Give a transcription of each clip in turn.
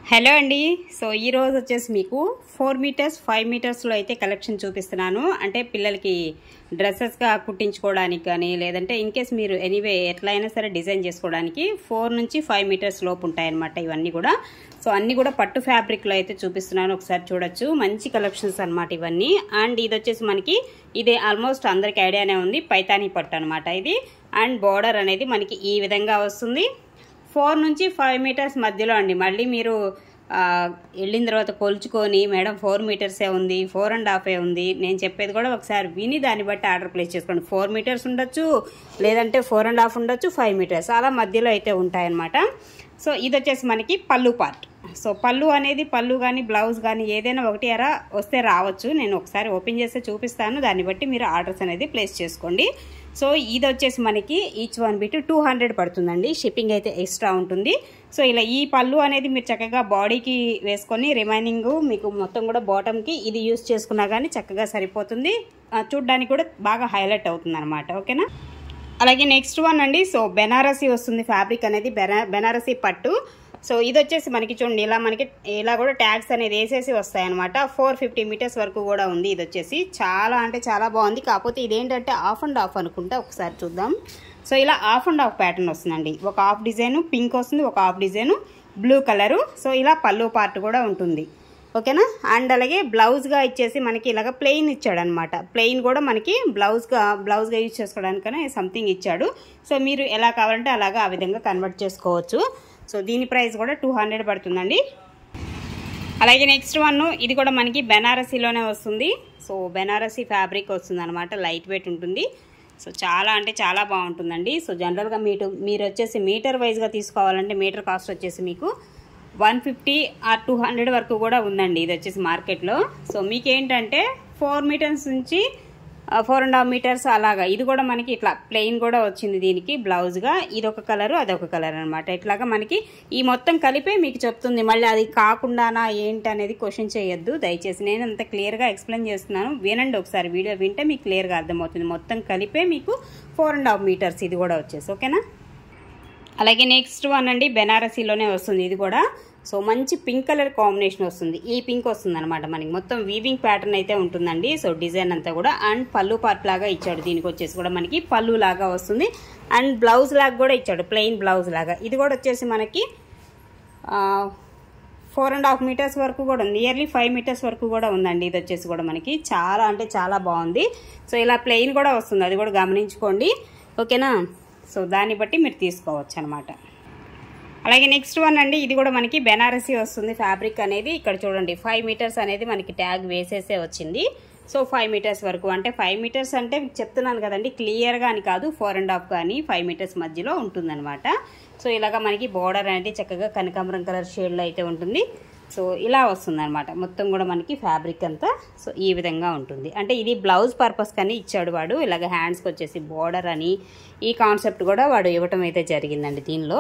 hello అండి so ఈ రోజు వచ్చేసి మీకు ఫోర్ మీటర్స్ ఫైవ్ మీటర్స్లో అయితే కలెక్షన్ చూపిస్తున్నాను అంటే పిల్లలకి డ్రెస్సెస్గా కుట్టించుకోవడానికి కానీ లేదంటే ఇన్ కేస్ మీరు ఎనీవే ఎట్లా అయినా సరే డిజైన్ చేసుకోవడానికి ఫోర్ నుంచి ఫైవ్ మీటర్స్ లోపు ఉంటాయన్నమాట ఇవన్నీ కూడా సో అన్నీ కూడా పట్టు ఫ్యాబ్రిక్లో అయితే చూపిస్తున్నాను ఒకసారి చూడొచ్చు మంచి కలెక్షన్స్ అనమాట ఇవన్నీ అండ్ ఇది వచ్చేసి మనకి ఇది ఆల్మోస్ట్ అందరికి ఐడియానే ఉంది పైతానీ పట్టు అనమాట ఇది అండ్ బార్డర్ అనేది మనకి ఈ విధంగా వస్తుంది ఫోర్ నుంచి ఫైవ్ మీటర్స్ మధ్యలో అండి మళ్ళీ మీరు ఆ, వెళ్ళిన తర్వాత కొలుచుకొని మేడం ఫోర్ మీటర్సే ఉంది ఫోర్ అండ్ హాఫే ఉంది నేను చెప్పేది కూడా ఒకసారి విని దాన్ని బట్టి ఆర్డర్ ప్లేస్ చేసుకోండి ఫోర్ మీటర్స్ ఉండొచ్చు లేదంటే ఫోర్ అండ్ హాఫ్ ఉండొచ్చు ఫైవ్ మీటర్స్ అలా మధ్యలో అయితే ఉంటాయన్నమాట సో ఇది వచ్చేసి మనకి పళ్ళు పార్ట్ సో పళ్ళు అనేది పళ్ళు కానీ బ్లౌజ్ కానీ ఏదైనా ఒకటి అరా వస్తే రావచ్చు నేను ఒకసారి ఓపెన్ చేస్తే చూపిస్తాను దాన్ని బట్టి మీరు ఆర్డర్స్ అనేది ప్లేస్ చేసుకోండి సో ఇది వచ్చేసి మనకి each one bit two hundred పడుతుందండి షిప్పింగ్ అయితే ఎక్స్ట్రా ఉంటుంది సో ఇలా ఈ పళ్ళు అనేది మీరు చక్కగా బాడీకి వేసుకొని రిమైనింగ్ మీకు మొత్తం కూడా బాటమ్కి ఇది యూస్ చేసుకున్నా కానీ చక్కగా సరిపోతుంది ఆ, చూడ్డానికి కూడా బాగా హైలైట్ అవుతుంది అనమాట ఓకేనా అలాగే నెక్స్ట్ వన్ అండి సో బెనారసీ వస్తుంది ఫ్యాబ్రిక్ అనేది బెనా బెనారసీ పట్టు సో ఇది వచ్చేసి మనకి చూడండి ఇలా మనకి ఇలా కూడా ట్యాగ్స్ అనేది వేసేసి వస్తాయి అనమాట ఫోర్ ఫిఫ్టీ మీటర్స్ వరకు కూడా ఉంది ఇది వచ్చేసి చాలా అంటే చాలా బాగుంది కాకపోతే ఇదేంటంటే ఆఫ్ అండ్ ఆఫ్ అనుకుంటా ఒకసారి చూద్దాం సో ఇలా ఆఫ్ అండ్ ఆఫ్ ప్యాటర్న్ వస్తుందండి ఒక హాఫ్ డిజైన్ పింక్ వస్తుంది ఒక half design blue colour so ఇలా పళ్ళు పార్ట్ కూడా ఉంటుంది ఓకేనా అండ్ అలాగే బ్లౌజ్గా ఇచ్చేసి మనకి ఇలాగ ప్లెయిన్ ఇచ్చాడు అనమాట ప్లెయిన్ కూడా మనకి బ్లౌజ్గా బ్లౌజ్గా యూజ్ చేసుకోవడానికనే సంథింగ్ ఇచ్చాడు సో మీరు ఎలా కావాలంటే అలాగా ఆ విధంగా కన్వర్ట్ చేసుకోవచ్చు సో దీని ప్రైస్ కూడా టూ హండ్రెడ్ పడుతుందండి అలాగే నెక్స్ట్ వన్ ఇది కూడా మనకి బెనారసీలోనే వస్తుంది సో బెనారసీ ఫ్యాబ్రిక్ వస్తుంది అనమాట లైట్ వెయిట్ ఉంటుంది సో చాలా అంటే చాలా బాగుంటుందండి సో జనరల్గా మీరు మీరు వచ్చేసి మీటర్ వైజ్గా తీసుకోవాలంటే మీటర్ కాస్ట్ వచ్చేసి మీకు one fifty or two hundred వరకు కూడా ఉందండి ఇది వచ్చేసి మార్కెట్లో సో మీకు ఏంటంటే ఫోర్ మీటర్స్ నుంచి ఫోర్ అండ్ హాఫ్ మీటర్స్ అలాగా ఇది కూడా మనకి ఇట్లా ప్లెయిన్ కూడా వచ్చింది దీనికి బ్లౌజ్గా ఇది ఒక కలరు అదొక కలర్ అనమాట ఇట్లాగా మనకి ఈ మొత్తం కలిపే మీకు చెప్తుంది మళ్ళీ అది కాకుండానా ఏంటి అనేది క్వశ్చన్ చేయొద్దు దయచేసి నేను అంత క్లియర్గా ఎక్స్ప్లెయిన్ చేస్తున్నాను వినండి ఒకసారి వీడియో వింటే మీకు క్లియర్గా అర్థమవుతుంది మొత్తం కలిపే మీకు ఫోర్ అండ్ హాఫ్ మీటర్స్ ఇది కూడా వచ్చేసి ఓకేనా అలాగే నెక్స్ట్ వన్ అండి బెనారసీలోనే వస్తుంది ఇది కూడా సో మంచి పింక్ కలర్ కాంబినేషన్ వస్తుంది ఈ పింక్ వస్తుంది అనమాట మనకి మొత్తం వీవింగ్ ప్యాటర్న్ అయితే ఉంటుందండి సో డిజైన్ అంతా కూడా అండ్ పళ్ళు పార్ట్ లాగా ఇచ్చాడు దీనికి వచ్చేసి కూడా మనకి పళ్ళు లాగా వస్తుంది అండ్ బ్లౌజ్ లాగా కూడా ఇచ్చాడు ప్లెయిన్ బ్లౌజ్ లాగా ఇది కూడా వచ్చేసి మనకి ఫోర్ అండ్ హాఫ్ మీటర్స్ వరకు కూడా ఉంది నియర్లీ ఫైవ్ మీటర్స్ వరకు కూడా ఉందండి ఇది వచ్చేసి కూడా మనకి చాలా అంటే చాలా బాగుంది సో ఇలా ప్లెయిన్ కూడా వస్తుంది అది కూడా గమనించుకోండి ఓకేనా సో దాన్ని బట్టి మీరు తీసుకోవచ్చు అనమాట అలాగే నెక్స్ట్ వన్ అండి ఇది కూడా మనకి బెనారసీ వస్తుంది ఫ్యాబ్రిక్ అనేది ఇక్కడ చూడండి ఫైవ్ మీటర్స్ అనేది మనకి ట్యాగ్ వేసేసే వచ్చింది సో ఫైవ్ మీటర్స్ వరకు అంటే ఫైవ్ మీటర్స్ అంటే చెప్తున్నాను కదండి క్లియర్గా అని కాదు ఫోర్ అండ్ హాఫ్ కానీ ఫైవ్ మీటర్స్ మధ్యలో ఉంటుందన్నమాట సో ఇలాగా మనకి బోర్డర్ అనేది చక్కగా కనకాంబరం కలర్ షేడ్లో అయితే ఉంటుంది సో ఇలా వస్తుందన్నమాట మొత్తం కూడా మనకి ఫ్యాబ్రిక్ అంతా సో ఈ విధంగా ఉంటుంది అంటే ఇది బ్లౌజ్ పర్పస్ కానీ ఇచ్చాడు వాడు ఇలాగ హ్యాండ్స్కి వచ్చేసి బోర్డర్ అని ఈ కాన్సెప్ట్ కూడా వాడు ఇవ్వటం అయితే జరిగిందండి దీనిలో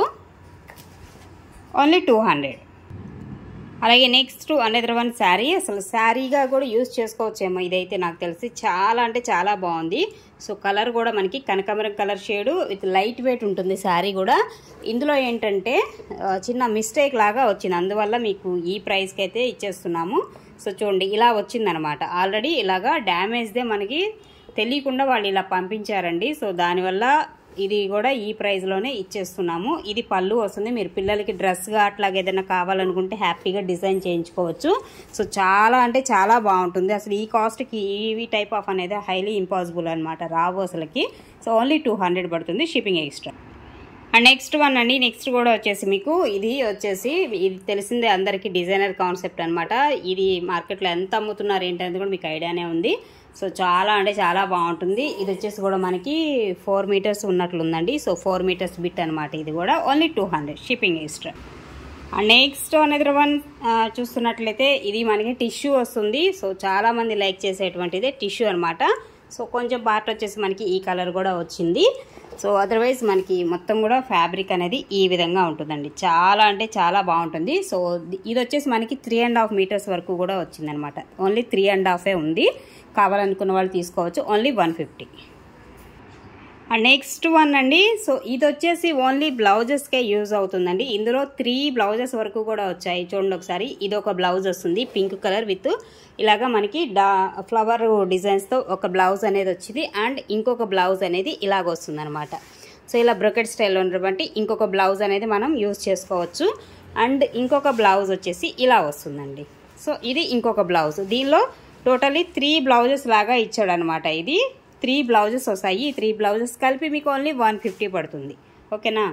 ఓన్లీ టూ హండ్రెడ్ అలాగే నెక్స్ట్ అనదర్ వన్ శారీ అసలు శారీగా కూడా యూజ్ చేసుకోవచ్చేమో ఇదైతే నాకు తెలిసి చాలా అంటే చాలా బాగుంది సో కలర్ కూడా మనకి కనకాంబరం colour shade with light weight ఉంటుంది శారీ కూడా ఇందులో ఏంటంటే ఆ, చిన్న మిస్టేక్ లాగా వచ్చింది అందువల్ల మీకు ఈ ప్రైస్కి అయితే ఇచ్చేస్తున్నాము సో చూడండి ఇలా వచ్చిందనమాట ఆల్రెడీ ఇలాగా డ్యామేజ్దే మనకి తెలియకుండా వాళ్ళు ఇలా పంపించారండి సో దానివల్ల ఇది కూడా ఈ ప్రైస్లోనే ఇచ్చేస్తున్నాము ఇది పళ్ళు వస్తుంది మీరు పిల్లలకి డ్రెస్గా అట్లాగే ఏదైనా కావాలనుకుంటే హ్యాపీగా డిజైన్ చేయించుకోవచ్చు సో చాలా అంటే చాలా బాగుంటుంది అసలు ఈ కాస్ట్కి ఈ టైప్ ఆఫ్ అనేది హైలీ ఇంపాసిబుల్ అనమాట రావు అసలుకి సో ఓన్లీ టూ హండ్రెడ్ పడుతుంది shipping extra and next one అండి నెక్స్ట్ కూడా వచ్చేసి మీకు ఇది వచ్చేసి ఇది తెలిసిందే అందరికీ డిజైనర్ కాన్సెప్ట్ అనమాట ఇది మార్కెట్లో ఎంత అమ్ముతున్నారు ఏంటనేది కూడా మీకు ఐడియానే ఉంది సో చాలా అంటే చాలా బాగుంటుంది ఇది వచ్చేసి కూడా మనకి ఫోర్ మీటర్స్ ఉన్నట్లుందండి సో ఫోర్ మీటర్స్ బిట్ అనమాట ఇది కూడా only two hundred shipping extra and next అనేది వన్ చూస్తున్నట్లయితే ఇది మనకి టిష్యూ వస్తుంది సో చాలా మంది లైక్ చేసేటువంటిది టిష్యూ అనమాట సో కొంచెం పార్ట్ వచ్చేసి మనకి ఈ కలర్ కూడా వచ్చింది సో అదర్వైజ్ మనకి మొత్తం కూడా ఫ్యాబ్రిక్ అనేది ఈ విధంగా ఉంటుందండి చాలా అంటే చాలా బాగుంటుంది సో ఇది వచ్చేసి మనకి త్రీ అండ్ హాఫ్ మీటర్స్ వరకు కూడా వచ్చిందనమాట ఓన్లీ త్రీ అండ్ హాఫే ఉంది కావాలనుకున్న వాళ్ళు తీసుకోవచ్చు only one fifty next one అండి సో ఇది వచ్చేసి ఓన్లీ బ్లౌజెస్కే యూజ్ అవుతుందండి ఇందులో త్రీ బ్లౌజెస్ వరకు కూడా వచ్చాయి చూడండి ఒకసారి ఇది ఒక బ్లౌజ్ వస్తుంది పింక్ కలర్ విత్ ఇలాగా మనకి డా ఫ్లవర్ డిజైన్స్తో ఒక బ్లౌజ్ అనేది వచ్చింది అండ్ ఇంకొక బ్లౌజ్ అనేది ఇలాగ వస్తుంది అనమాట సో ఇలా బ్రొకెట్ స్టైల్లో ఉన్నటువంటి ఇంకొక బ్లౌజ్ అనేది మనం యూజ్ చేసుకోవచ్చు అండ్ ఇంకొక బ్లౌజ్ వచ్చేసి ఇలా వస్తుందండి సో ఇది ఇంకొక బ్లౌజ్ దీనిలో టోటలీ త్రీ బ్లౌజెస్ లాగా ఇచ్చాడు అనమాట ఇది త్రీ బ్లౌజెస్ వస్తాయి ఈ త్రీ బ్లౌజెస్ కలిపి మీకు ఓన్లీ వన్ ఫిఫ్టీ పడుతుంది ఓకేనా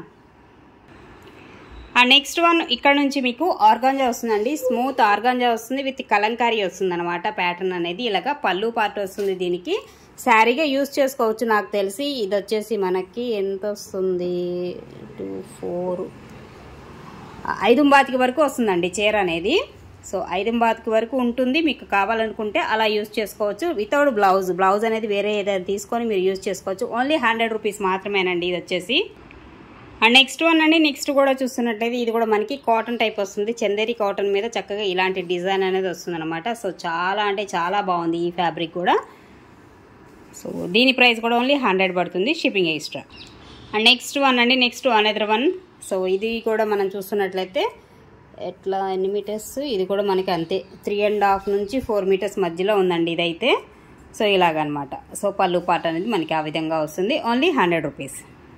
ఆ నెక్స్ట్ వన్ ఇక్కడ నుంచి మీకు ఆర్గాంజా వస్తుందండి స్మూత్ ఆర్గాంజా వస్తుంది విత్ కలంకారీ వస్తుంది అనమాట ప్యాటర్న్ అనేది ఇలాగా పళ్ళు పార్ట్ వస్తుంది దీనికి శారీగా యూజ్ చేసుకోవచ్చు నాకు తెలిసి ఇది వచ్చేసి మనకి ఎంత వస్తుంది టూ ఫోర్ ఐదు బాతికి వరకు వస్తుందండి చీర అనేది సో ఐదు బాతికి వరకు ఉంటుంది మీకు కావాలనుకుంటే అలా యూజ్ చేసుకోవచ్చు వితౌట్ బ్లౌజ్ బ్లౌజ్ అనేది వేరే ఏదైనా తీసుకొని మీరు యూజ్ చేసుకోవచ్చు ఓన్లీ హండ్రెడ్ రూపీస్ మాత్రమేనండి ఇది వచ్చేసి అండ్ నెక్స్ట్ వన్ అండి నెక్స్ట్ కూడా చూస్తున్నట్లయితే ఇది కూడా మనకి కాటన్ టైప్ వస్తుంది చందేరి కాటన్ మీద చక్కగా ఇలాంటి డిజైన్ అనేది వస్తుంది అనమాట సో చాలా అంటే చాలా బాగుంది ఈ ఫ్యాబ్రిక్ కూడా సో దీని ప్రైస్ కూడా ఓన్లీ హండ్రెడ్ పడుతుంది shipping extra and next one అండి నెక్స్ట్ అనదర్ వన్ సో ఇది కూడా మనం చూస్తున్నట్లయితే ఎట్లా ఎన్ని మీటర్స్ ఇది కూడా మనకి అంతే త్రీ అండ్ హాఫ్ నుంచి ఫోర్ మీటర్స్ మధ్యలో ఉందండి ఇదైతే సో ఇలాగనమాట సో పళ్ళు పాట అనేది మనకి ఆ విధంగా వస్తుంది only hundred rupees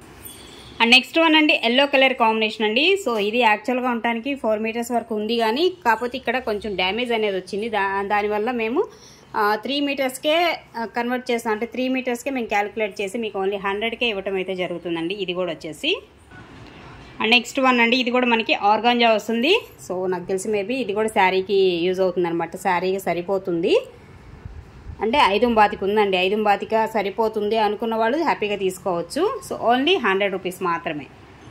and next one అండి ఎల్లో కలర్ కాంబినేషన్ అండి సో ఇది యాక్చువల్గా ఉండటానికి ఫోర్ మీటర్స్ వరకు ఉంది కానీ కాకపోతే ఇక్కడ కొంచెం డ్యామేజ్ అనేది వచ్చింది దా దానివల్ల మేము త్రీ మీటర్స్కే కన్వర్ట్ చేస్తాం అంటే త్రీ మీటర్స్కే మేము క్యాలిక్యులేట్ చేసి మీకు ఓన్లీ హండ్రెడ్కే ఇవ్వటం అయితే జరుగుతుందండి ఇది కూడా వచ్చేసి అండ్ నెక్స్ట్ వన్ అండి ఇది కూడా మనకి ఆర్గాంజా వస్తుంది సో నాకు తెలిసి మేబీ ఇది కూడా శారీకి యూజ్ అవుతుంది అనమాట శారీకి సరిపోతుంది అంటే ఐదు బాతికి ఉందండి ఐదు బాతిక సరిపోతుంది అనుకున్న వాళ్ళు హ్యాపీగా తీసుకోవచ్చు సో ఓన్లీ హండ్రెడ్ రూపీస్ మాత్రమే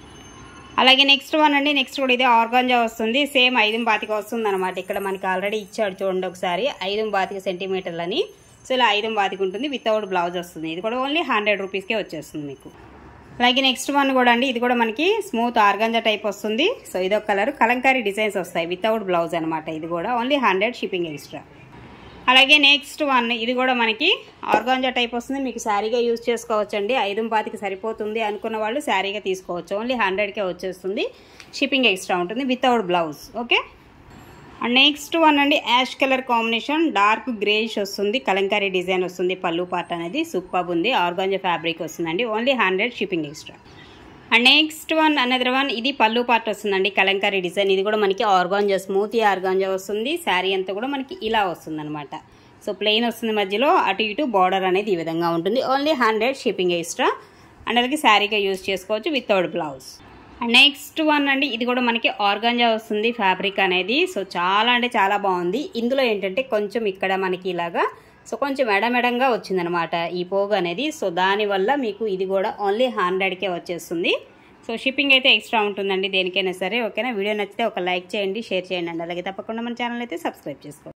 అలాగే నెక్స్ట్ వన్ అండి నెక్స్ట్ కూడా ఇదే ఆర్గాంజా వస్తుంది సేమ్ ఐదు బాతిక వస్తుంది అనమాట ఇక్కడ మనకి ఆల్రెడీ ఇచ్చాడు చూడండి ఒకసారి ఐదు బాతిక సెంటీమీటర్లని సో ఇలా ఐదు బాతిక ఉంటుంది వితౌట్ బ్లౌజ్ వస్తుంది ఇది కూడా ఓన్లీ హండ్రెడ్ రూపీస్కే వచ్చేస్తుంది మీకు అలాగే నెక్స్ట్ వన్ కూడా అండి ఇది కూడా మనకి స్మూత్ ఆర్గాంజా టైప్ వస్తుంది సో ఇదొక కలర్ కలంకారీ డిజైన్స్ వస్తాయి వితౌట్ బ్లౌజ్ అనమాట ఇది కూడా ఓన్లీ హండ్రెడ్ షిప్పింగ్ ఎక్స్ట్రా అలాగే నెక్స్ట్ వన్ ఇది కూడా మనకి ఆర్గాంజా టైప్ వస్తుంది మీకు శారీగా యూజ్ చేసుకోవచ్చు అండి ఐదు పాతికి సరిపోతుంది అనుకున్న వాళ్ళు శారీగా తీసుకోవచ్చు ఓన్లీ హండ్రెడ్కే వచ్చేస్తుంది షిప్పింగ్ ఎక్స్ట్రా ఉంటుంది without blouse okay and next one అండి ash colour combination dark greyish వస్తుంది కలంకారీ డిజైన్ వస్తుంది పళ్ళు పార్ట్ అనేది సూపర్ ఉంది ఆర్గాంజా ఫ్యాబ్రిక్ వస్తుందండి only hundred shipping extra and next one another one ఇది పళ్ళు పార్ట్ వస్తుందండి కలంకారీ డిజైన్ ఇది కూడా మనకి ఆర్గాంజా స్మూతీ ఆర్గాంజా వస్తుంది శారీ అంతా కూడా మనకి ఇలా వస్తుంది అనమాట సో ప్లెయిన్ వస్తుంది మధ్యలో అటు ఇటు బార్డర్ అనేది ఈ విధంగా ఉంటుంది only hundred shipping extra and అలాగే శారీగా యూజ్ చేసుకోవచ్చు without blouse and next one అండి ఇది కూడా మనకి ఆర్గాంజా వస్తుంది ఫ్యాబ్రిక్ అనేది సో చాలా అంటే చాలా బాగుంది ఇందులో ఏంటంటే కొంచెం ఇక్కడ మనకి ఇలాగా సో కొంచెం ఎడమెడంగా వచ్చిందనమాట ఈ పోగు అనేది సో దానివల్ల మీకు ఇది కూడా ఓన్లీ హండ్రెడ్కే వచ్చేస్తుంది సో షిప్పింగ్ అయితే ఎక్స్ట్రా ఉంటుందండి దేనికైనా సరే ఓకేనా వీడియో నచ్చితే ఒక లైక్ చేయండి షేర్ చేయండి అండి అలాగే తప్పకుండా మన ఛానల్ అయితే సబ్స్క్రైబ్ చేసుకోండి